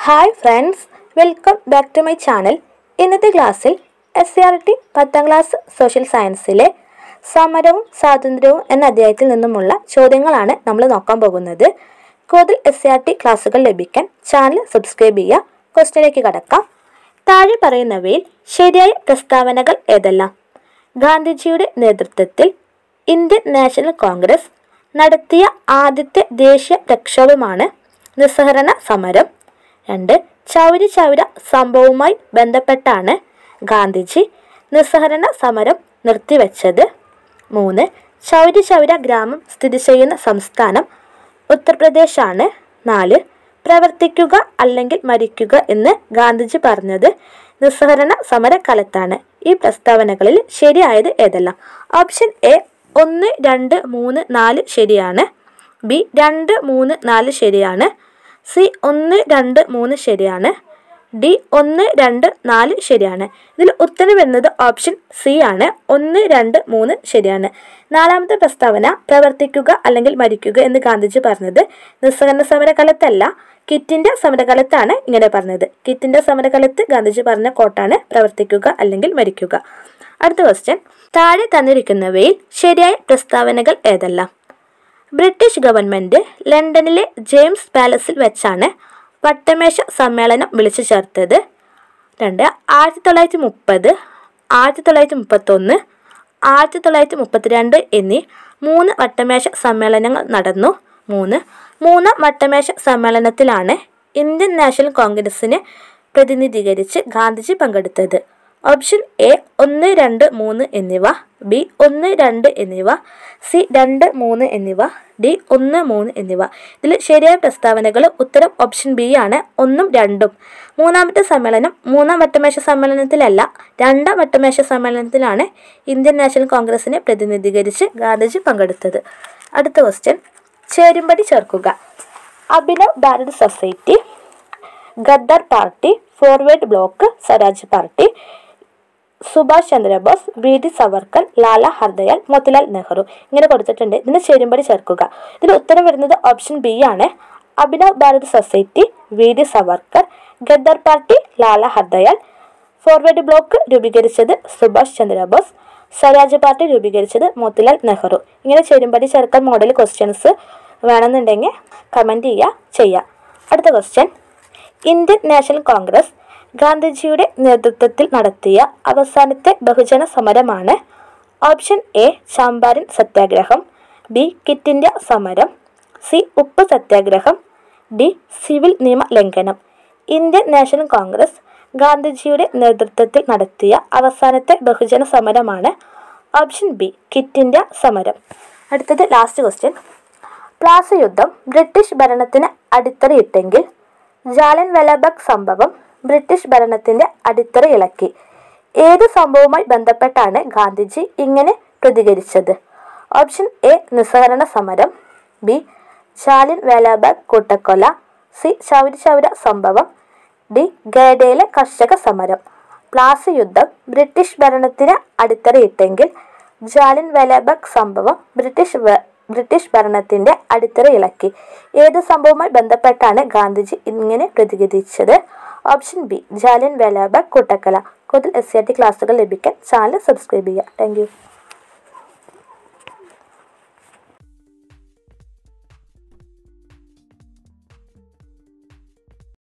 hi friends welcome back to my channel ഇന്നത്തെ ക്ലാസ്സിൽ S C R T പത്താം class social സയൻസിലെ സമരവും സ്വാതന്ത്ര്യവും എന്ന അധ്യായത്തിൽ നിന്നുമുള്ള ചോദ്യങ്ങളാണ് നമ്മൾ നോക്കാൻ പോകുന്നത് കൂടുതൽ എസ് സി ആർ ടി ക്ലാസ്സുകൾ ലഭിക്കാൻ ചാനൽ സബ്സ്ക്രൈബ് ചെയ്യുക ക്വസ്റ്റിലേക്ക് കടക്കാം താഴെ പറയുന്നവയിൽ ശരിയായ പ്രസ്താവനകൾ ഏതെല്ലാം ഗാന്ധിജിയുടെ നേതൃത്വത്തിൽ ഇന്ത്യൻ നാഷണൽ കോൺഗ്രസ് നടത്തിയ ആദ്യത്തെ ദേശീയ പ്രക്ഷോഭമാണ് നിസ്സഹരണ സമരം രണ്ട് ചൗരി ചൗര സംഭവവുമായി ബന്ധപ്പെട്ടാണ് ഗാന്ധിജി നിസ്സഹരണ സമരം നിർത്തിവെച്ചത് മൂന്ന് ചൗരി ചൗര ഗ്രാമം സ്ഥിതി ചെയ്യുന്ന സംസ്ഥാനം ഉത്തർപ്രദേശാണ് നാല് പ്രവർത്തിക്കുക അല്ലെങ്കിൽ മരിക്കുക എന്ന് ഗാന്ധിജി പറഞ്ഞത് നിസ്സഹരണ സമരകാലത്താണ് ഈ പ്രസ്താവനകളിൽ ശരിയായത് ഏതെല്ലാം ഓപ്ഷൻ എ ഒന്ന് രണ്ട് മൂന്ന് നാല് ശരിയാണ് ബി രണ്ട് മൂന്ന് നാല് ശരിയാണ് സി ഒന്ന് രണ്ട് മൂന്ന് ശരിയാണ് ഡി ഒന്ന് രണ്ട് നാല് ശരിയാണ് ഇതിൽ ഉത്തരം വരുന്നത് ഓപ്ഷൻ സി ആണ് ഒന്ന് രണ്ട് മൂന്ന് ശരിയാണ് നാലാമത്തെ പ്രസ്താവന പ്രവർത്തിക്കുക അല്ലെങ്കിൽ മരിക്കുക എന്ന് ഗാന്ധിജി പറഞ്ഞത് നിസ്സഹരണ സമരകാലത്തല്ല കിറ്റിൻ്റെ സമരകാലത്താണ് ഇങ്ങനെ പറഞ്ഞത് കിറ്റിൻ്റെ സമരകാലത്ത് ഗാന്ധിജി പറഞ്ഞ കോട്ടാണ് പ്രവർത്തിക്കുക അല്ലെങ്കിൽ മരിക്കുക അടുത്ത ക്വസ്റ്റ്യൻ താഴെ തന്നിരിക്കുന്നവയിൽ ശരിയായ പ്രസ്താവനകൾ ഏതെല്ലാം ബ്രിട്ടീഷ് ഗവൺമെൻറ് ലണ്ടനിലെ ജെയിംസ് പാലസിൽ വെച്ചാണ് വട്ടമേശ സമ്മേളനം വിളിച്ചു ചേർത്തത് രണ്ട് ആയിരത്തി തൊള്ളായിരത്തി മുപ്പത് ആയിരത്തി തൊള്ളായിരത്തി മുപ്പത്തൊന്ന് ആയിരത്തി തൊള്ളായിരത്തി മുപ്പത്തിരണ്ട് എന്നീ മൂന്ന് വട്ടമേശ സമ്മേളനങ്ങൾ നടന്നു മൂന്ന് മൂന്നാം വട്ടമേശ സമ്മേളനത്തിലാണ് ഇന്ത്യൻ നാഷണൽ കോൺഗ്രസിനെ പ്രതിനിധീകരിച്ച് ഗാന്ധിജി പങ്കെടുത്തത് ഓപ്ഷൻ എ ഒന്ന് രണ്ട് മൂന്ന് എന്നിവ ബി ഒന്ന് രണ്ട് എന്നിവ സി രണ്ട് മൂന്ന് എന്നിവ ഡി ഒന്ന് മൂന്ന് എന്നിവ ഇതിൽ ശരിയായ പ്രസ്താവനകൾ ഉത്തരം ഓപ്ഷൻ ബി ആണ് ഒന്നും രണ്ടും മൂന്നാമത്തെ സമ്മേളനം മൂന്നാം വട്ടമേശ സമ്മേളനത്തിലല്ല രണ്ടാം വട്ടമേശ സമ്മേളനത്തിലാണ് ഇന്ത്യൻ നാഷണൽ കോൺഗ്രസിനെ പ്രതിനിധീകരിച്ച് ഗാന്ധിജി പങ്കെടുത്തത് അടുത്ത ക്വസ്റ്റ്യൻ ചേരുംപടി ചേർക്കുക Abhinav Bharat society Ghadar party forward bloc Swaraj party Subhash Chandrabose V D Savarkar Lala Hardayal Motilal Nehru ഇങ്ങനെ കൊടുത്തിട്ടുണ്ട് ഇതിന് ചേരുംപടി ചേർക്കുക ഇതിൽ ഉത്തരം വരുന്നത് ഓപ്ഷൻ ബി ആണ് Abhinav Bharat society V D Savarkar Ghadar party Lala Hardayal forward bloc രൂപീകരിച്ചത് സുഭാഷ് ചന്ദ്രബോസ് സ്വരാജ് പാർട്ടി രൂപീകരിച്ചത് മോത്തിലാൽ നെഹ്റു ഇങ്ങനെ ചേരുംപടി ചേർക്കൽ മോഡൽ ക്വസ്റ്റ്യൻസ് വേണമെന്നുണ്ടെങ്കിൽ കമൻറ്റ് ചെയ്യുക ചെയ്യുക അടുത്ത ക്വസ്റ്റ്യൻ ഇന്ത്യൻ നാഷണൽ കോൺഗ്രസ് ഗാന്ധിജിയുടെ നേതൃത്വത്തിൽ നടത്തിയ അവസാനത്തെ ബഹുജന സമരമാണ് ഓപ്ഷൻ എ ചമ്പാരൻ സത്യാഗ്രഹം ബി കിറ്റ് ഇന്ത്യ സമരം സി ഉപ്പ് സത്യാഗ്രഹം ഡി സിവിൽ നിയമ ലംഘനം ഇന്ത്യൻ നാഷണൽ കോൺഗ്രസ് ഗാന്ധിജിയുടെ നേതൃത്വത്തിൽ നടത്തിയ അവസാനത്തെ ബഹുജന സമരമാണ് ഓപ്ഷൻ ബി കിറ്റ് ഇന്ത്യ സമരം അടുത്തത് ലാസ്റ്റ് ക്വസ്റ്റ്യൻ പ്ലാസ യുദ്ധം ബ്രിട്ടീഷ് ഭരണത്തിന് അടിത്തറയിട്ടെങ്കിൽ ജാലൻ വെലബഗ് സംഭവം ബ്രിട്ടീഷ് ഭരണത്തിന്റെ അടിത്തറ ഇളക്കി ഏത് സംഭവവുമായി ബന്ധപ്പെട്ടാണ് ഗാന്ധിജി ഇങ്ങനെ പ്രതികരിച്ചത് ഓപ്ഷൻ എ നിസ്സഹരണ സമരം ബി ജാലിൻ വാലാബാഗ് കൂട്ടക്കൊല സി ചൗരി ചൗര സംഭവം ഡി ഗേഡയിലെ കർഷക സമരം പ്ലാസ യുദ്ധം ബ്രിട്ടീഷ് ഭരണത്തിന് അടിത്തറയിട്ടെങ്കിൽ ജാലിൻ വാലാബാഗ് സംഭവം ബ്രിട്ടീഷ് ബ്രിട്ടീഷ് ഭരണത്തിന്റെ അടിത്തറ ഇളക്കി ഏത് സംഭവവുമായി ബന്ധപ്പെട്ടാണ് ഗാന്ധിജി ഇങ്ങനെ പ്രതികരിച്ചത് ഓപ്ഷൻ ബി ജാലിയൻ വാലാബാഗ് കൂട്ടക്കല കൂടുതൽ എസ് സി ആർ ടി ക്ലാസ്സുകൾ ലഭിക്കാൻ ചാനൽ സബ്സ്ക്രൈബ് ചെയ്യുക താങ്ക്